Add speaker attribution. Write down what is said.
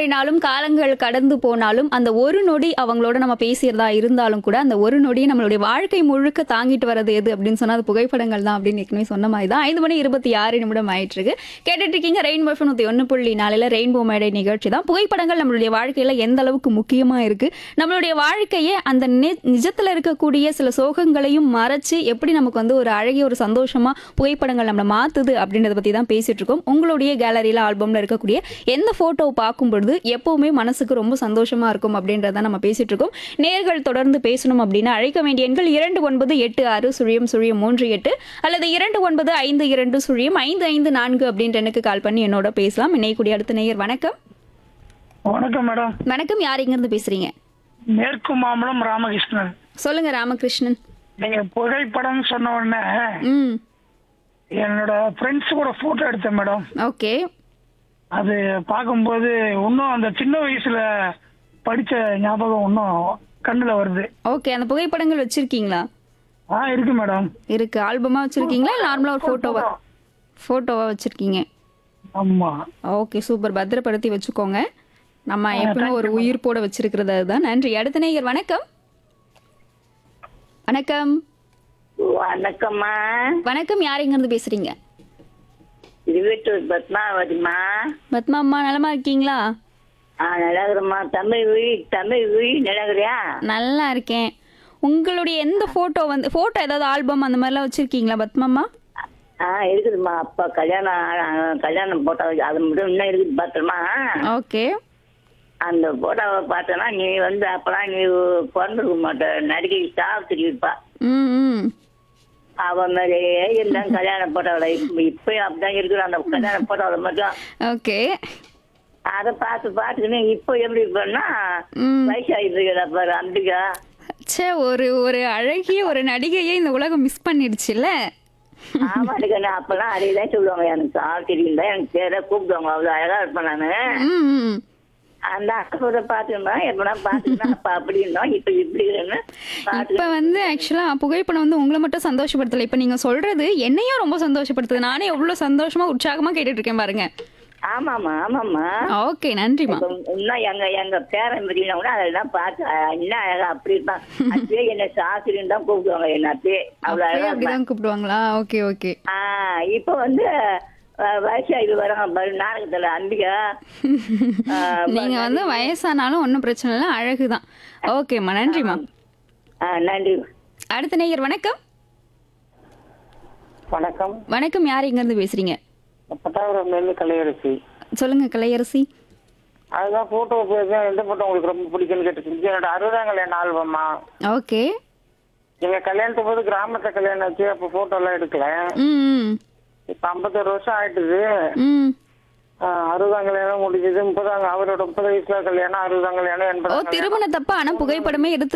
Speaker 1: மாறினாலும் காலங்கள் கடந்து போனாலும் அந்த ஒரு நொடி அவங்களோட நம்ம பேசியறதா இருந்தாலும் கூட அந்த ஒரு நொடி நம்மளுடைய வாழ்க்கை முழுக்க தாங்கிட்டு வர்றது எது அப்படின்னு சொன்னா அது புகைப்படங்கள் தான் அப்படின்னு ஏற்கனவே சொன்ன மாதிரி தான் ஐந்து மணி இருபத்தி ஆறு நிமிடம் ஆயிட்டு இருக்கு கேட்டுட்டு இருக்கீங்க ரெயின்போ நூத்தி ஒன்று புள்ளி நாளில் ரெயின்போ மேடை நிகழ்ச்சி தான் புகைப்படங்கள் நம்மளுடைய வாழ்க்கையில எந்த அளவுக்கு முக்கியமா இருக்கு நம்மளுடைய வாழ்க்கையை அந்த நி- நிஜத்துல இருக்கக்கூடிய சில சோகங்களையும் மறைச்சு எப்படி நமக்கு வந்து ஒரு அழகிய ஒரு சந்தோஷமா புகைப்படங்கள் நம்மளை மாத்துது அப்படின்றத பத்தி தான் பேசிட்டு இருக்கோம் உங்களுடைய கேலரியில ஆல்பம்ல இருக்கக்கூடிய எந்த போட்டோ பார்க்கும் பொழுது எப்பவுமே மனசுக்கு ரொம்ப சந்தோஷமா இருக்கும் அப்படின்றத நம்ம பேசிட்டு இருக்கோம் நேர்கள் தொடர்ந்து பேசணும் அப்படின்னா அழைக்க வேண்டிய எண்கள் இரண்டு ஒன்பது எட்டு ஆறு சுழியம் சுழியம் மூன்று எட்டு அல்லது இரண்டு ஒன்பது ஐந்து இரண்டு சுழியம் ஐந்து ஐந்து நான்கு அப்படின்ற எனக்கு கால் பண்ணி என்னோட பேசலாம் இணையக்கூடிய அடுத்த நேயர் வணக்கம்
Speaker 2: வணக்கம் மேடம்
Speaker 1: வணக்கம் யார் இருந்து பேசுறீங்க
Speaker 2: மேற்கு மாம்பலம் ராமகிருஷ்ணன்
Speaker 1: சொல்லுங்க ராமகிருஷ்ணன்
Speaker 2: நீங்க புகைப்படம் சொன்ன உடனே
Speaker 1: ம்
Speaker 2: என்னோட ஃப்ரெண்ட்ஸ் கூட போட்டோ எடுத்தேன் மேடம்
Speaker 1: ஓகே
Speaker 2: அது பார்க்கும்போது இன்னும் அந்த சின்ன வயசுல படிச்ச ஞாபகம் இன்னும் கண்ணுல வருது
Speaker 1: ஓகே அந்த புகைப்படங்கள் வச்சிருக்கீங்களா
Speaker 2: ஆ இருக்கு மேடம்
Speaker 1: இருக்கு ஆல்பமா வச்சிருக்கீங்களா நார்மலா ஒரு போட்டோவா போட்டோவா வச்சிருக்கீங்க
Speaker 2: ஆமா
Speaker 1: ஓகே சூப்பர் பத்திரப்படுத்தி வச்சுக்கோங்க நம்ம எப்பவுமே ஒரு உயிர் போட வச்சிருக்கிறது அதுதான் நன்றி அடுத்த நேயர் வணக்கம் வணக்கம்
Speaker 3: வணக்கம்மா
Speaker 1: வணக்கம் யார் எங்க இருந்து பேசுறீங்க
Speaker 3: திருவேட்டூர் பத்மாவதிம்மா
Speaker 1: பத்மா அம்மா நலமா இருக்கீங்களா
Speaker 3: ஆ நல்லாகிறம்மா தமிழ் விழி தமிழ் விழி நல்லாகிறியா
Speaker 1: நல்லா இருக்கேன் உங்களுடைய எந்த போட்டோ வந்து போட்டோ ஏதாவது ஆல்பம் அந்த மாதிரிலாம் வச்சிருக்கீங்களா பத்மாம்மா
Speaker 3: ஆ இருக்குதும்மா அப்பா கல்யாணம் ஆ, கல்யாணம் போட்டோ அது மட்டும் இன்னும் இருக்குது பத்திரமா
Speaker 1: ஓகே
Speaker 3: அந்த போட்டோவை பார்த்தனா நீ வந்து அப்பெல்லாம் நீ பிறந்திருக்க மாட்ட நடிகை சாவித்திரி இருப்பா
Speaker 1: ம் ம்
Speaker 3: அவ மாதிரியே இருந்தாங்க கல்யாண போட்டோவில் இப்போ இப்பயும் அப்படிதான் இருக்குது அந்த கல்யாண போட்டோவில் மட்டும்
Speaker 1: ஓகே
Speaker 3: அதை பார்த்து பார்த்துக்கின்னு இப்போ எப்படி பண்ணா
Speaker 1: ம்
Speaker 3: வயசாகிட்டு இருக்கிறா பாரு அம்பிகா
Speaker 1: ச்சே ஒரு ஒரு அழகிய ஒரு நடிகையை இந்த உலகம் மிஸ் பண்ணிடுச்சுல்ல
Speaker 3: ஆமா எனக்கு அப்பெல்லாம் அதேதான் சொல்லுவாங்க எனக்கு சாவித்திரி தான் எனக்கு பேரை கூப்பிடுவாங்க அவ்வளவு அழகா இருப்பேன் நானு
Speaker 1: ம் ம்
Speaker 3: அந்த அக்கோட பாத்துருந்தோம் எப்படா பாத்துக்கணும் அப்ப அப்படி இருந்தோம் இப்ப இப்படி இருக்குன்னு
Speaker 1: இப்ப வந்து ஆக்சுவலா புகைப்படம் வந்து உங்களை மட்டும் சந்தோஷப்படுத்தல இப்ப நீங்க சொல்றது என்னையும் ரொம்ப சந்தோஷப்படுத்துது நானே எவ்வளவு சந்தோஷமா உற்சாகமா கேட்டுட்டு இருக்கேன் பாருங்க
Speaker 3: ஆமாமா ஆமாமா
Speaker 1: ஓகே நன்றிமா
Speaker 3: இப்ப இன்னும் எங்க எங்க பேரன் பிரியினா கூட அதெல்லாம் பார்த்து அஹ், என்ன அழகா அப்படி இருப்பான் அப்படியே என்ன சாஸ்திரின்னு தான் கூப்பிடுவாங்க என்ன அப்படியே அவ்வளவு
Speaker 1: அப்பயே
Speaker 3: அழகா இருப்பான்.
Speaker 1: அப்படிதான் கூப்பிடுவாங்களா ஓகே ஓகே
Speaker 3: ஆஹ் இப்ப வந்து அஹ், வயசாகி வராங்க பாரு நாடகத்துல அம்பிகா ஆஹ்,
Speaker 1: நீங்க வந்து வயசானாலும் ஒன்றும் பிரச்சனை இல்லை அழகுதான் ஓகேம்மா நன்றிம்மா
Speaker 3: ஆஹ், நன்றி
Speaker 1: அடுத்த நேயர் வணக்கம்
Speaker 2: வணக்கம்
Speaker 1: வணக்கம் யார் இங்க இருந்து பேசுறீங்க
Speaker 2: பட்டாபுரம் இருந்து கலையரசி
Speaker 1: சொல்லுங்க கலையரசி
Speaker 2: அதுதான் போட்டோ எந்த போட்டோ உங்களுக்கு ரொம்ப பிடிக்கும்னு கேட்டுச்சு என்னோட அறுபதாம் கல்யாண ஆல்பமா
Speaker 1: ஓகே
Speaker 2: எங்க கல்யாணத்துக்கு போது கிராமத்துல கல்யாணம் ஆச்சு அப்ப போட்டோ எல்லாம் எடுக்கல
Speaker 1: ம் ம்
Speaker 2: இப்ப ஐம்பத்தொரு வருஷம் ஆயிட்டுது
Speaker 1: ம்
Speaker 2: ஆஹ் அறுபதாம் கல்யாணம் முடிஞ்சது முப்பதாம் அவரோட முப்பது வயசுல கல்யாணம் அறுபதாம் கல்யாணம்
Speaker 1: ஓ
Speaker 2: எண்பதாம் கல்யாணம்
Speaker 1: திருமணத்தப்ப ஆனா புகைப்படமே எடுத்து